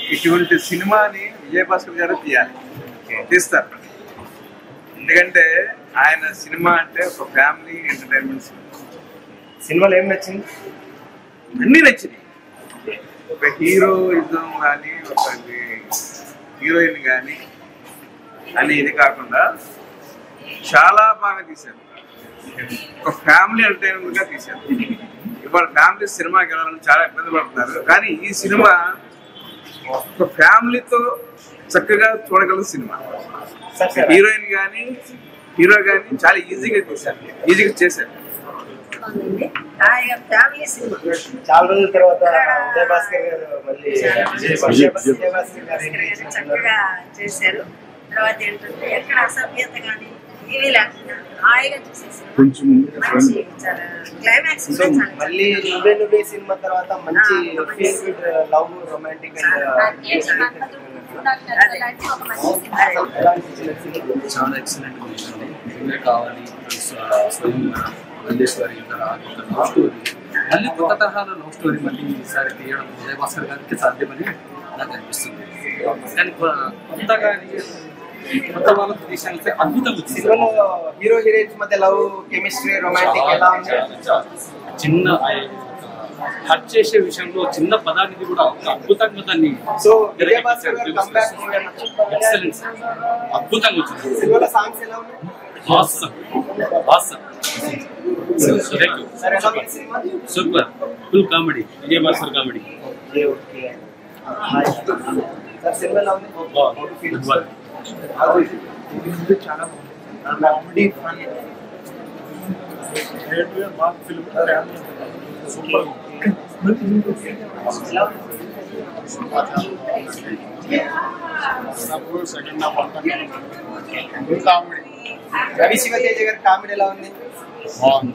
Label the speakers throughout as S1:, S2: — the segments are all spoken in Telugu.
S1: ఇటువంటి సినిమాని విజయభాస్కర్ గారు తీయాలి తీస్తారు ఎందుకంటే ఆయన సినిమా అంటే ఒక ఫ్యామిలీ ఎంటర్టైన్మెంట్ సినిమా
S2: సినిమాలో ఏం నచ్చింది
S1: అన్నీ నచ్చినాయి ఒక హీరోయిజం కానీ ఒక హీరోయిన్ కానీ అని ఇది కాకుండా చాలా బాగా తీశారు ఒక ఫ్యామిలీ ఎంటర్టైన్మెంట్ గా తీశారు ఇవాళ ఫ్యామిలీ సినిమాకి వెళ్ళాలని చాలా ఇబ్బంది పడుతున్నారు కానీ ఈ సినిమా ఒక ఫ్యామిలీతో చక్కగా చూడగల సినిమా హీరోయిన్ కానీ హీరో కానీ చాలా ఈజీగా తీశారు ఈజీగా చేశారు
S3: బాగుంది హాయిగా ఫ్యామిలీ సినిమా
S2: చాలా రోజుల తర్వాత విజయ్ భాస్కర్ గారు మళ్ళీ విజయ్ భాస్కర్ గారు
S3: భాస్కర్ గారు చక్కగా చేశారు తర్వాత ఏంటంటే ఎక్కడ అసభ్యత కానీ ఇవి లేకుండా హాయిగా చూసేసారు
S1: కొంచెం
S3: మంచి చాలా క్లైమాక్స్
S2: సో మళ్ళీ నువ్వే నువ్వే సినిమా తర్వాత మంచి feel good love romantic and ఎలా అనిపించింది సినిమా
S4: చాలా ఎక్సలెంట్ ఉందండి ఇవే కావాలి ప్లస్ స్వయం మల్లేశ్వరి ఇంకా ఒక లవ్ స్టోరీ మళ్ళీ కొత్త తరహాలో లవ్ స్టోరీ మళ్ళీ ఈసారి తీయడం విజయ్ భాస్కర్ గారికి సాధ్యమని నాకు అనిపిస్తుంది కానీ కొ- కొత్తగా కొత్త వాళ్ళకి తీసానికి అద్భుతం వచ్చింది
S2: సినిమాలో హీరో హీరోయిన్స్ మధ్య లవ్ కెమిస్ట్రీ రొమాంటిక్ ఎలా ఉంది
S4: చిన్న హట్ చేసే విషయంలో చిన్న పదానికి కూడా ఒక అద్భుతంగా దాన్ని
S2: సో విజయ్ భాస్కర్ గారు కంబ్యాక్ మూవీ అనొచ్చు
S4: ఎక్సలెన్స్ అద్భుతంగా వచ్చింది
S2: సినిమాలో సాంగ్స్ ఎలా ఉన్నాయి
S4: awesome awesome థ్యాంక్ యూ
S2: సరే ఎలా ఉంది cinema
S4: super full comedy Vijay Bhaskar comedy
S2: okay okay sir cinema ఎలా ఉంది చాలా బాగుంది ఫన్
S1: సెకండ్ హాఫ్ అంతా కామెడీ
S2: రవి శివతేజ గారి కామెడీ ఎలా ఉంది
S1: బాగుంది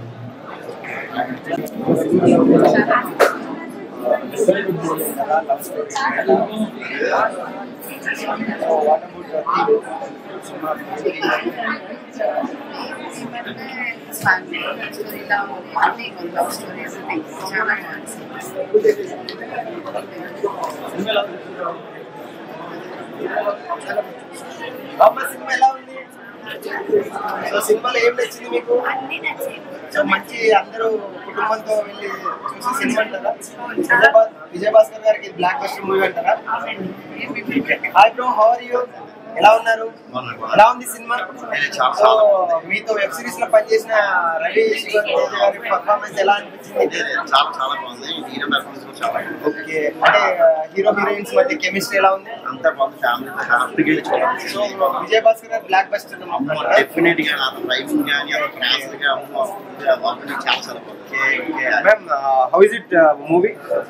S3: లవ్ స్టోరీస్ చాలా
S2: అమ్మ సినిమా ఎలా ఉంది సో సినిమాలో ఏం నచ్చింది మీకు
S3: అన్ని నచ్చాయి
S2: సో మంచి అందరూ కుటుంబంతో వెళ్ళి చూసి సినిమా అంటారా విజయ్ భా- విజయ్ భాస్కర్ గారికి బ్లాక్ బస్టర్ మూవీ అంటారా hi bro how are you ఎలా ఉన్నారు ఎలా ఉంది సినిమా సో మీతో వెబ్ సిరీస్ లో పనిచేసిన రవి శివతేజ గారి పర్ఫార్మెన్స్ ఎలా అనిపించింది
S5: చాలా చాలా బాగుంది హీరో పెర్ఫార్మెన్స్ కూడా చాలా బాగుంది
S2: ఓకే అంటే హీరో హీరోయిన్స్ మధ్య కెమిస్ట్రీ ఎలా ఉంది
S5: అంతా బాగుంది ఫ్యామిలీతో హ్యాపీగా వెళ్ళి చూడాలి
S2: సో విజయ్ భాస్కర్ గారు బ్లాక్ బస్టర్
S5: డెఫినెట్ గా నా డ్రైవింగ్ కానీ అలా ట్రాన్స్ గా అమ్మ బాగుంది చాలా చాలా బాగుంది
S2: ma'am how is it movie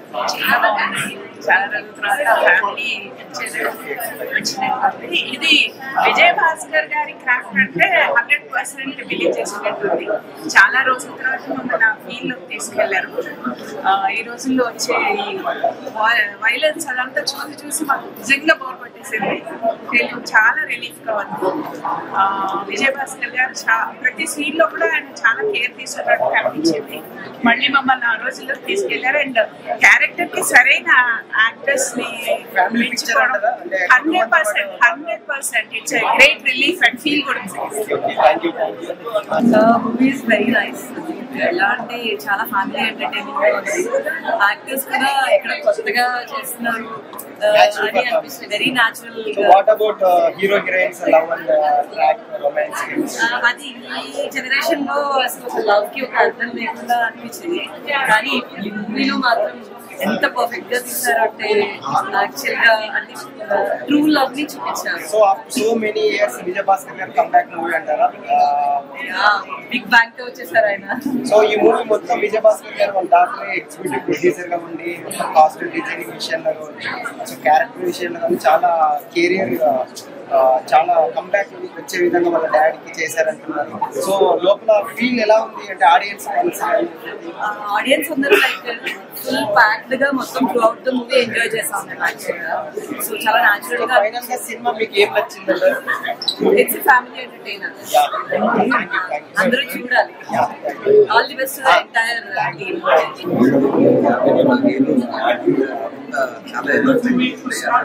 S6: చాలా రోజుల తర్వాత ఫ్యామిలీ వచ్చినట్టుంది ఇది విజయ్ భాస్కర్ గారి క్రాఫ్ట్ అంటే హండ్రెడ్ పర్సెంట్ బిలీవ్ చేసినట్టుంది చాలా రోజుల తర్వాత మమ్మల్ని ఆ ఫీల్ లోకి తీసుకెళ్లారు ఆ, ఈ రోజుల్లో వచ్చే ఈ వైలెన్స్ అదంతా చూసి చూసి మాకు నిజంగా బోర్ కొట్టేసింది తెలుగు చాలా రిలీఫ్ గా ఉంది ఆ, విజయ్ భాస్కర్ గారు చా- ప్రతి సీన్ లో కూడా ఆయన చాలా కేర్ తీసుకున్నట్టు కనిపించింది మళ్ళీ మమ్మల్ని ఆ రోజుల్లో తీసుకెళ్లారు అండ్ క్యారెక్టర్ కి సరైన యాక్టర్స్ ని
S2: Family picture అంటారా? అంటే
S6: hundred percent hundred percent it's great relief and feel good
S2: thank you thank you
S7: movie is very nice ఎలా అంటే చాలా ఫ్యామిలీ ఎంటర్టైనింగ్ గా ఉంది యాక్టర్స్ కూడా ఎక్కడ కొత్తగా చేస్తున్నారు uh,
S2: Natural
S7: అని అనిపిస్తుంది very natural
S2: so what about hero heroines love and track romance
S7: అది ఈ జనరేషన్ లో అసలు ఒక లవ్ కి ఒక అర్థం లేకుండా అనిపించింది కానీ ఈ మూవీలో మాత్రం ఎంత పర్ఫెక్ట్ గా తీసారంటే యాక్చువల్ గా అంటే ట్రూ లవ్ ని చూపించారు
S2: so so many years Vijay Bhaskar గారు కంబ్యాక్ మూవీ అంటారా
S7: బిగ్ బ్యాంగ్ తో వచ్చేసారు ఆయన
S2: సో ఈ మూవీ మొత్తం విజయ్ భాస్కర్ గారు వాళ్ళ దాంట్లో ఎగ్జిక్యూటివ్ ప్రొడ్యూసర్ గా ఉండి మొత్తం కాస్ట్యూమ్ డిజైనింగ్ విషయంలో సో క్యారెక్టర్ విషయంలో కానీ చాలా కెరియర్ గా ఆ, చాలా కంబ్యాక్ వచ్చే విధంగా వాళ్ళ డాడీకి చేశారంటున్నారు సో లోపల ఫీల్ ఎలా ఉంది అంటే ఆడియన్స్
S7: ఆడియన్స్ అందరూ లైక్ ఫుల్ ప్యాక్డ్ గా మొత్తం throughout the movie enjoy చేస్తాం యాక్చువల్గా సో చాలా న్యాచురల్ గా
S2: ఫైనల్ గా సినిమా మీకు ఏం నచ్చిందంటే
S7: ఇట్స్ ఫ్యామిలీ ఎంటర్టైనర్ అందరూ చూడాలి all the best entire team
S4: చాలా ఎనర్జెటిక్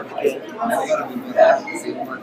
S4: సినిమా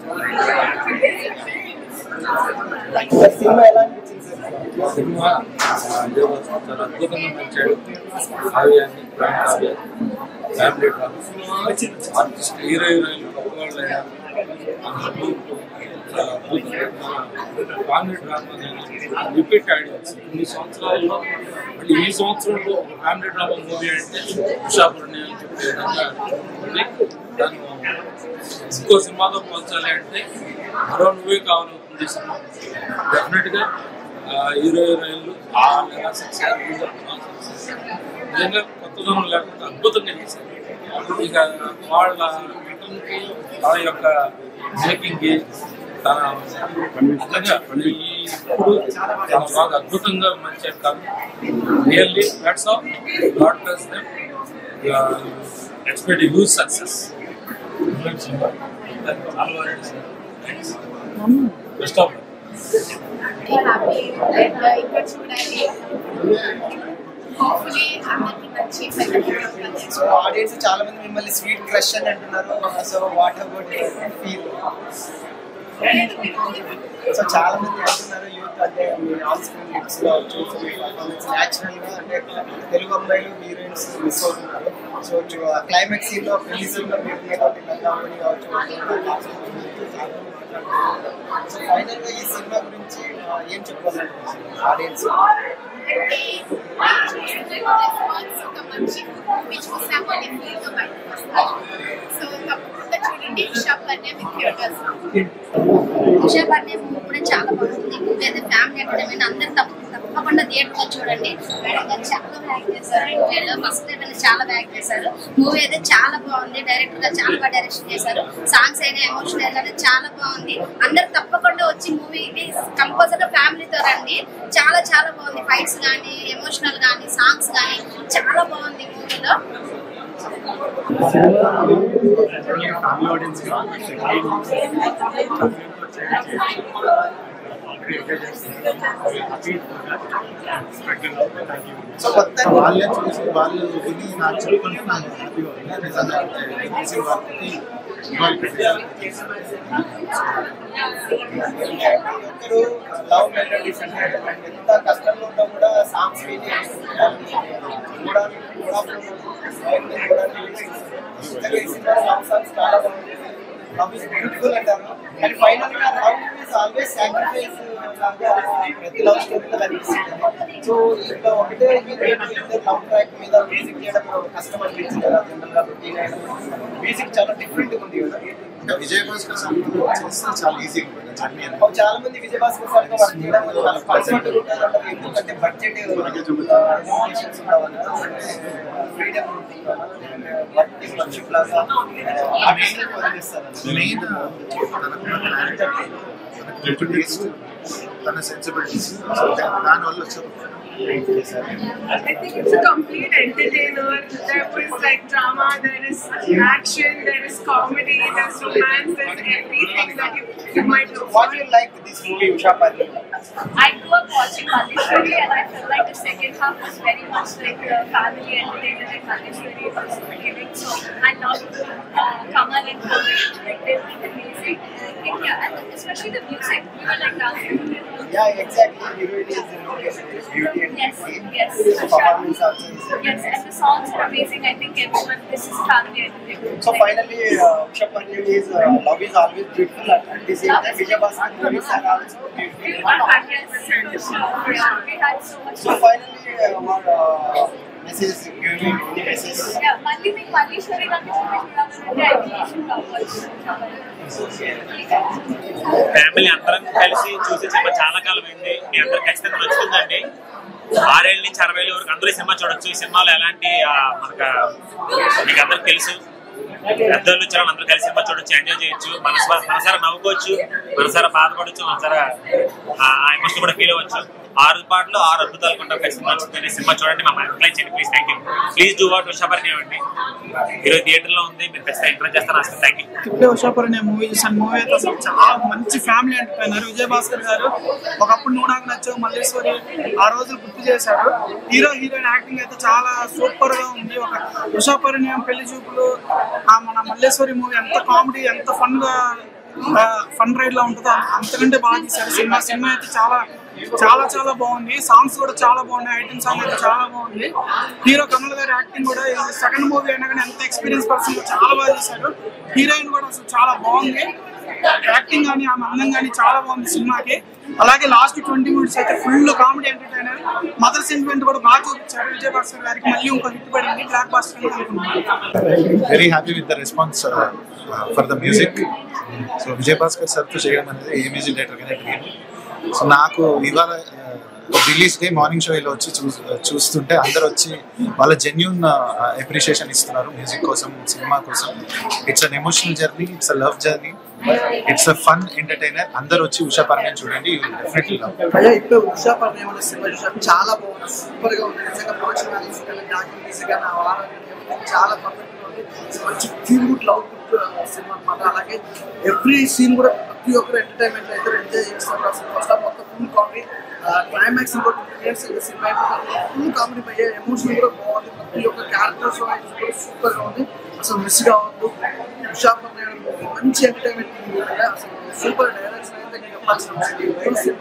S2: సినిమా ఎలా అనిపించింది సార్
S8: సినిమా దేవా చాలా అద్భుతంగా నచ్చాడు కావ్యాన్ని ప్రేమ కావ్యాన్ని family drama artist hero heroine గొప్పవాళ్ళు అయ్యారు అందరూ చాలా అద్భుతంగా ఫ్యామిలీ డ్రామా రిపీట్ ఆడియన్స్ ఇన్ని సంవత్సరాల్లో మళ్ళీ ఈ సంవత్సరంలో ఫ్యామిలీ డ్రామా మూవీ అంటే ఉషాపురణి అని చెప్పే విధంగా ఉంది దాన్ని ఇంకో సినిమాతో పోల్చాలి అంటే మరో నువ్వే కావాలవుతుంది సినిమా డెఫినెట్గా హీరో హీరోయిన్లు ఎలా సక్సెస్ నిజంగా కొత్తదనం లేకుండా అద్భుతంగా చేశారు ఇక వాళ్ళ రిటర్న్కి తన యొక్క మేకింగ్కి తన నిజంగా ఈ ఇప్పుడు తన బాగా అద్భుతంగా మంచి కాదు really that's off not plus expect huge success best of
S9: happy ఇంకా చూడాలి హోప్ఫుల్లీ అందరికి నచ్చి
S2: సో ఆడియన్స్ చాలా మంది మిమ్మల్ని స్వీట్ క్రష్ అని అంటున్నారు so what about feel so చాలా మంది అంటున్నారు యూత్ అంటే మీ ఆన్ స్క్రీన్ లిప్స్ కావచ్చు న్యాచురల్ గా అంటే తెలుగు అమ్మాయిలు హీరోయిన్స్ మిస్ అవుతున్నారు సో క్లైమాక్స్ సీన్ లో పెళ్లి సీన్ లో మీరు ఉన్నటువంటి నందామణి కావచ్చు సో ఫైనల్ గా ఈ సినిమా గురించి ఆ, ఏం చెప్పాలనుకుంటున్నారు ఆడియన్స్
S9: రెస్పాన్స్ ఒక మంచి మూవీ చూసాము అని ఫీల్ తో బయటకు వస్తారు సో తప్పకుండా చూడండి Usha Parne with theatres Usha Parne movie కూడా చాలా బాగుంది మూవీ అయితే ఫ్యామిలీ ఎంటర్టైన్మెంట్ అందరు తప్ప తప్పకుండా థియేటర్ లో చూడండి మేడం గారు చాలా బ్యాక్ చేశారు ఫస్ట్ టైం చాలా బ్యాక్ చేశారు మూవీ అయితే చాలా బాగుంది డైరెక్టర్ గారు చాలా బాగా డైరెక్షన్ చేశారు సాంగ్స్ అయినా ఎమోషన్ అయినా చాలా బాగుంది అందరు తప్పకుండా వచ్చి మూవీ కంపల్సరీ ఫ్యామిలీతో రండి చాలా చాలా బాగుంది ఫైట్స్ కానీ ఎమోషనల్ కానీ సాంగ్స్ కానీ చాలా బాగుంది మూవీలో
S2: సో మొత్తం
S5: వాళ్ళే చూసి వాళ్ళు విని నాకు చెప్పుకుంటున్నాను హ్యాపీగా ఉంది నిజంగా అంటే చేసిన వాళ్ళకి ఇవాళ
S2: ఒక్కరు లవ్ మెలోడీస్ అంటే ఎంత కష్టంలో ఉన్నా కూడా సాంగ్స్ విని కూడా కూడా లవ్ సాంగ్స్ చాలా బాగుంది లవ్ ఇస్ బ్యూటిఫుల్ అంటారు కానీ ఫైనల్ గా లవ్ ఇస్ ఆల్వేస్ సాక్రిఫైస్ లాగా ప్రతి లవ్ స్టోరీలో కనిపిస్తుంది సో ఇక్కడ ఒకటే లవ్ ట్రాక్ మీద మ్యూజిక్ చేయడం కష్టం అనిపించింది కదా జనరల్ గా మ్యూజిక్ చాలా డిఫరెంట్ ఉంది కదా
S5: అంటే విజయ్ భాస్కర్ సంగీతం చేస్తే చాలా ఈజీగా ఉంటుంది జర్నీ అనేది
S2: అప్పుడు చాలా మంది విజయ్ భాస్కర్ సార్ వర్క్ చేయడం చాలా కంఫర్ట్ ఉంటుంది అంటారు ఎందుకంటే budget limitations freedom work worship లాగా ఆర్టిస్ట్ వదిలేస్తారు
S5: మెయిన్ తనకున్న క్లారిటీ తనకు టేస్ట్ తన సెన్సిబిలిటీస్ దానివల్ల వచ్చే
S6: I think it's a complete entertainer. There was like drama, there is action, there is comedy, there's romance, there's everything that you, you might look for.
S2: What you like this movie Usha Parni
S9: I grew up watching Malishwari and I felt like the second half was very much like the family entertainment and Malishwari was giving. So I loved uh, Kamal and Kovi. Like they were amazing. I think, yeah, and especially the music. We were like dancing.
S2: Yeah exactly heroine is beauty and
S9: Yes, yes.
S2: Performance also is
S9: Yes, and the songs are amazing. I think everyone, this is family entertainment.
S2: So finally, uh, Usha Parni is uh, love is always beautiful. At the same time, Vijay Bhaskar movies are also beautiful.
S9: Yeah, we had so much
S2: So finally, uh, what uh, message giving any message?
S9: Yeah, మళ్ళీ మీకు మల్లీశ్వరి గారిని చూపించాలంటే ఐ థింక్ యూ షుడ్ అవ్వచ్చు
S10: ఫ్యామిలీ అందరం కలిసి చూసే సినిమా చాలా కాలం అయింది మీ అందరికి ఖచ్చితంగా నచ్చుతుందండి ఆరేళ్ళ నుంచి అరవై ఏళ్ళ వరకు అందరూ ఈ సినిమా చూడొచ్చు ఈ సినిమాలో ఎలాంటి ఆ, మనకు మీకు అందరికి తెలుసు పెద్దోళ్ళు వచ్చారు అందరూ కలిసి సినిమా చూడొచ్చు ఎంజాయ్ చేయొచ్చు మనస మనసారా నవ్వుకోవచ్చు మనసారా బాధపడవచ్చు మనసారా ఆ ఎమోషన్ కూడా ఫీల్ అవ్వచ్చు ఆరు పాటలు ఆరు అద్భుతాలు కొంటారు ఖచ్చితంగా నచ్చుతుంది సినిమా చూడండి మా అప్లై చేయండి please thank you please do what Ushaparinayam అండి ఈరోజు థియేటర్ లో ఉంది మీరు ఖచ్చితంగా ఎంకరేజ్ చేస్తాను అసలు థ్యాంక్ యూ
S11: ఇప్పుడే ఉషాపురం నేను మూవీ చూసాను మూవీ అయితే అసలు చాలా మంచి ఫ్యామిలీ ఎంటర్టైనర్ విజయ్ భాస్కర్ గారు ఒకప్పుడు నువ్వు నాకు నచ్చావు మల్లేశ్వరి ఆ రోజులు గుర్తు చేశారు హీరో హీరోయిన్ యాక్టింగ్ అయితే చాలా సూపర్ గా ఉంది ఒక ఉషాపరిణయం పెళ్లి చూపులు ఆ మన మల్లేశ్వరి మూవీ ఎంత కామెడీ ఎంత ఫన్ గా ఫన్ రైడ్ లా ఉంటుందో అంతకంటే బాగా తీశారు సినిమా సినిమా అయితే చాలా చాలా చాలా బాగుంది సాంగ్స్ కూడా చాలా బాగున్నాయి ఐటమ్ సాంగ్ అయితే చాలా బాగుంది హీరో కమల్ గారి యాక్టింగ్ కూడా ఇది సెకండ్ మూవీ అయినా కానీ ఎంత ఎక్స్పీరియన్స్ పర్సన్ చాలా బాగా చేశారు హీరోయిన్ కూడా అసలు చాలా బాగుంది యాక్టింగ్ కానీ ఆమె అందం కానీ చాలా బాగుంది సినిమాకి అలాగే లాస్ట్ ట్వంటీ మినిట్స్ అయితే full comedy entertainer mother sentiment కూడా బాగా చూపించారు విజయ్ భాస్కర్ గారికి మళ్ళీ ఇంకో హిట్ పడింది బ్లాక్ బాస్టర్ అనుకుంటున్నాను
S12: very happy with the response for the music so Vijay Bhaskar సార్తో చేయడం అనేది ఏ మ్యూజిక్ డైరెక్టర్ కానీ డ్రీమ్ సో నాకు ఇవాళ రిలీజ్ డే మార్నింగ్ షో ఇలా వచ్చి చూ చూస్తుంటే అందరు వచ్చి వాళ్ళ జెన్యున్ అప్రిషియేషన్ ఇస్తున్నారు మ్యూజిక్ కోసం సినిమా కోసం it's an emotional journey it's a love journey it's a fun entertainer అందరు వచ్చి ఉషా పర్ణం చూడండి డెఫినెట్లీ లవ్
S11: అయ్యా ఇప్పుడు ఉషా పరిణయం అనే సినిమా చూసాను చాలా బాగుంది సూపర్ గా ఉంది నిజంగా ప్రొడక్షన్ వాల్యూస్ కానీ డాక్టర్ మ్యూజిక్ కానీ ఆ వారం కానీ చాలా పర్ఫెక్ట్ గా ఉంది మంచి feel good love good cinema అనమాట అలాగే ఎవ్రీ సీన్ కూడా ప్రతి ఒక్కరు ఎంటర్టైన్మెంట్ అయితే ఎంజాయ్ చేస్తారు అసలు ఫస్ట్ హాఫ్ మొత్తం ఫుల్ కామెడీ క్లైమాక్స్ ఇంకోటి ఇయర్స్ సినిమా అయిపోతుంది ఫుల్ కామెడీ అయ్యే ఎమోషన్ కూడా బాగుంది ప్రతి ఒక్క క్యారెక్టర్స్ వైజ్ కూడా సూపర్ గా ఉంది అసలు మిస్ కావద్దు ఉషా పరిణయం movie మంచి ఎంటర్టైన్మెంట్ అసలు సూపర్ డైరెక్షన్ అయితే నేను చెప్పాల్సిన అవసరం లేదు. ఈ సినిమా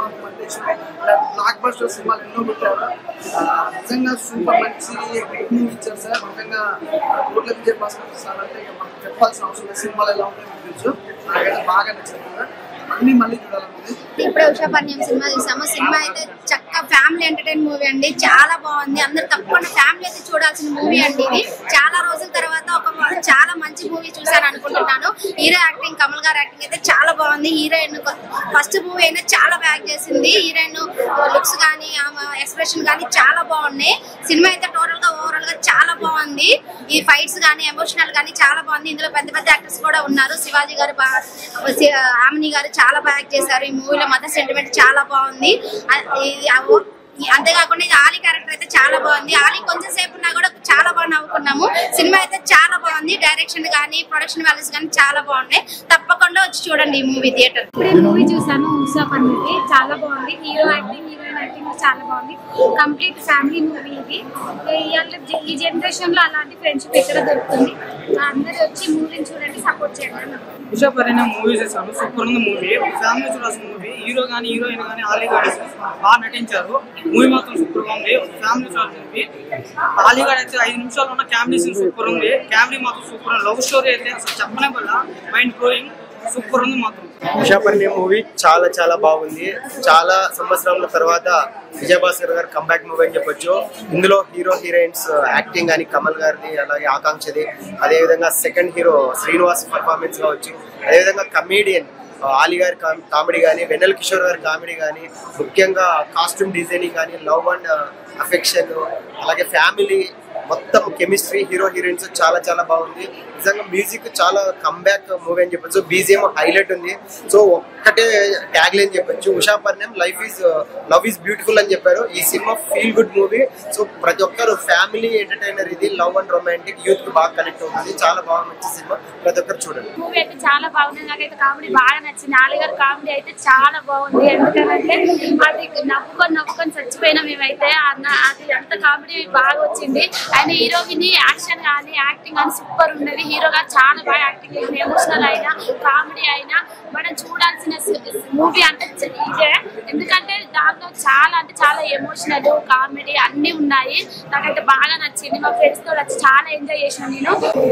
S11: బ్లాక్ బస్టర్ సినిమాలు ఎన్నో పెట్టారు ఆ, నిజంగా సూపర్ మంచి మూవీ ఇచ్చారు సార్ నిజంగా కోట్ల విజయ్ భాస్కర్ సార్ అంటే ఇక మనకు చెప్పాల్సిన అవసరం లేదు సినిమాలు ఎలా ఉంటాయో మీకు తెలుసు నాకైతే బాగా నచ్చింది సార్ మళ్ళీ మళ్ళీ చూడాలనుకుంది
S9: ఇప్పుడే ఉషా పర్ణ్యం సినిమా చూసాము సినిమా అయితే చక్క ఫ్యామిలీ ఎంటర్టైన్ మూవీ అండి చాలా బాగుంది అందరు తప్పకుండా ఫ్యామిలీ అయితే చూడాల్సిన మూవీ అండి ఇది చాలా రోజుల తర్వాత ఒక చాలా మంచి మూవీ చూసాను అనుకుంటున్నాను హీరో యాక్టింగ్ కమల్ గారు యాక్టింగ్ అయితే చాలా బాగుంది హీరోయిన్ ఫస్ట్ మూవీ అయినా చాలా బ్యాక్ చేసింది హీరోయిన్ లుక్స్ కానీ ఆమె ఎక్స్ప్రెషన్ కానీ చాలా బాగున్నాయి సినిమా అయితే టోటల్ గా ఓవరాల్ గా చాలా బాగుంది ఈ ఫైట్స్ కానీ ఎమోషనల్ కానీ చాలా బాగుంది ఇందులో పెద్ద పెద్ద యాక్టర్స్ కూడా ఉన్నారు శివాజీ గారు బా- సి- ఆమిని గారు చాలా బాగా యాక్ట్ చేశారు ఈ మూవీలో మదర్ సెంటిమెంట్ చాలా బాగుంది ఆ- ఇది ఆ ఓ- ఈ- అంతేకాకుండా ఇది ఆలీ క్యారెక్టర్ అయితే చాలా బాగుంది ఆలీ కొంచెం సేపు ఉన్నా కూడా చాలా బాగా నవ్వుకున్నాము సినిమా అయితే చాలా బాగుంది డైరెక్షన్ కానీ ప్రొడక్షన్ వాల్యూస్ కానీ చాలా బాగున్నాయి తప్పకుండా వచ్చి చూడండి ఈ మూవీ థియేటర్
S13: ఇప్పుడే మూవీ చూసాను ఉషా పన్నది చాలా బాగుంది హీరో యాక్టింగ్ హీరోయిన్ యాక్టింగ్ చాలా బాగుంది కంప్లీట్ ఫ్యామిలీ మూవీ ఇది ఇవాళ జ- ఈ జనరేషన్ లో అలాంటి ఫ్రెండ్షిప్ ఎక్కడ దొరుకుతుంది అందరూ వచ్చి మూవీని చూడండి సపోర్ట్ చేయండి
S11: ఉషా పరిణయం మూవీ చేశాను సూపర్ ఉంది మూవీ ఫ్యామిలీ చూడాల్సిన మూవీ హీరో కానీ హీరోయిన్ కానీ ఆలీ గారు బాగా నటించారు మూవీ మాత్రం సూపర్ గా ఉంది ఫ్యామిలీ చూడాల్సిన మూవీ ఆలీ గారు అయితే ఐదు నిమిషాలు ఉన్న ఫ్యామిలీ సీన్ సూపర్ ఉంది ఫ్యామిలీ మాత్రం సూపర్ ఉంది లవ్ స్టోరీ అయితే అసలు చెప్పనే వల్ల మైండ్ బ్లోయింగ్ సూపర్ ఉంది మాత్రం
S2: ఉషాపర్ణి మూవీ చాలా చాలా బాగుంది చాలా సంవత్సరాల తర్వాత విజయభాస్కర్ గారు కంబ్యాక్ మూవీ అని చెప్పొచ్చు ఇందులో హీరో హీరోయిన్స్ యాక్టింగ్ కానీ కమల్ గారిది అలాగే ఆకాంక్షది అదేవిధంగా సెకండ్ హీరో శ్రీనివాస్ పర్ఫార్మెన్స్ కావచ్చు అదేవిధంగా కమేడియన్ ఆలి గారి కామెడీ కానీ వెన్నెల కిషోర్ గారి కామెడీ కానీ ముఖ్యంగా కాస్ట్యూమ్ డిజైనింగ్ కానీ లవ్ అండ్ అఫెక్షన్ అలాగే ఫ్యామిలీ మొత్తం కెమిస్ట్రీ హీరో హీరోయిన్స్ చాలా చాలా బాగుంది నిజంగా మ్యూజిక్ చాలా కంబ్యాక్ మూవీ అని చెప్పొచ్చు బీజిఎం హైలైట్ ఉంది సో ఒక్కటే ట్యాగ్ లైన్ చెప్పొచ్చు Usha Parnam life is love is beautiful అని చెప్పారు ఈ cinema feel good movie so ప్రతి ఒక్కరు ఫ్యామిలీ ఎంటర్టైనర్ ఇది లవ్ అండ్ రొమాంటిక్ యూత్ కి బాగా కనెక్ట్ అవుతుంది చాలా బాగా మంచి సినిమా ప్రతి ఒక్కరు చూడండి
S13: మూవీ అయితే చాలా బాగుంది నాకైతే కామెడీ బాగా నచ్చింది ఆలిగారు కామెడీ అయితే చాలా బాగుంది ఎందుకంటే అది నవ్వుకొని నవ్వుకొని చచ్చిపోయినా మేమైతే అన్న- అది అంత కామెడీ బాగా వచ్చింది ఆయన హీరోయిన్ యాక్షన్ కానీ యాక్టింగ్ కానీ సూపర్ ఉన్నది హీరో గారు చాలా బాగా యాక్టింగ్ చేసింది ఎమోషనల్ అయినా కామెడీ అయినా మనం చూడాల్సిన మూవీ అంటే చ- ఇదే ఎందుకంటే దాంట్లో చాలా అంటే చాలా ఎమోషనల్ కామెడీ అన్నీ ఉన్నాయి నాకైతే బాగా నచ్చింది మా ఫ్రెండ్స్ తో వచ్చి చాలా ఎంజాయ్ చేసిన నేను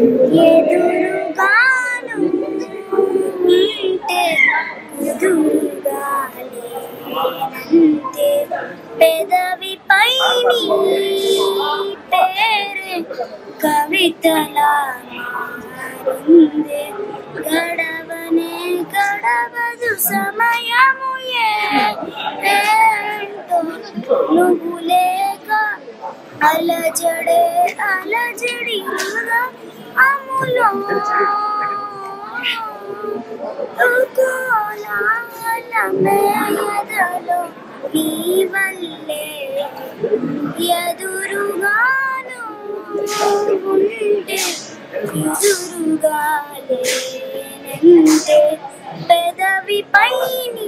S14: ఎదురుగాను ఉంటే ఎదురుగా లేనంటే పెదవిపై నీ పేరే కవితలా మారిందే గడవనే గడవదు సమయము ఏంటో నువ్వు లేక అలజడే అలజడి అములో కోలాహలమే ఎదలో నీ వల్లే ఎదురుగాను ఉంటే ఎదురుగా లేనంటే పెదవిపై నీ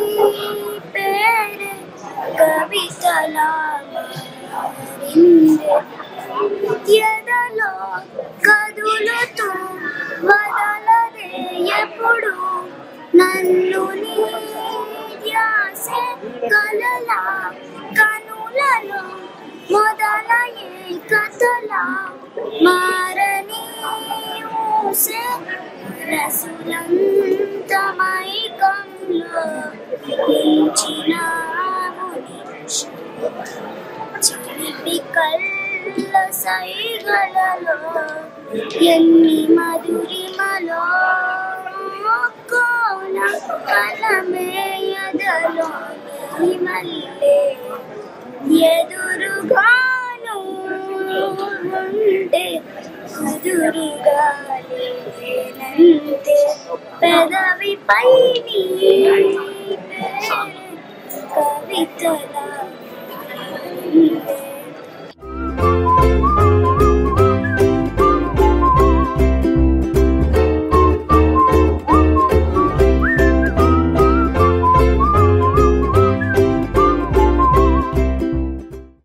S14: పేరే కవితలా మారిందే ఎదలో కదులుతూ వదలదే ఎప్పుడు నన్ను నీ ధ్యాసే కలలా కనులలో మొదలయ్యే కథలా మారని ఊసే రసులంతమైకంలో నిలిచినావు నిమిషం చిలిపి కళ్ళ సైగలలో ఎన్ని మధురిమలో కోన కలమేయదలో నీ మల్లె ఎదురుగాను ఉంటే కుదురుగా లేనంతే పెదవిపై నీ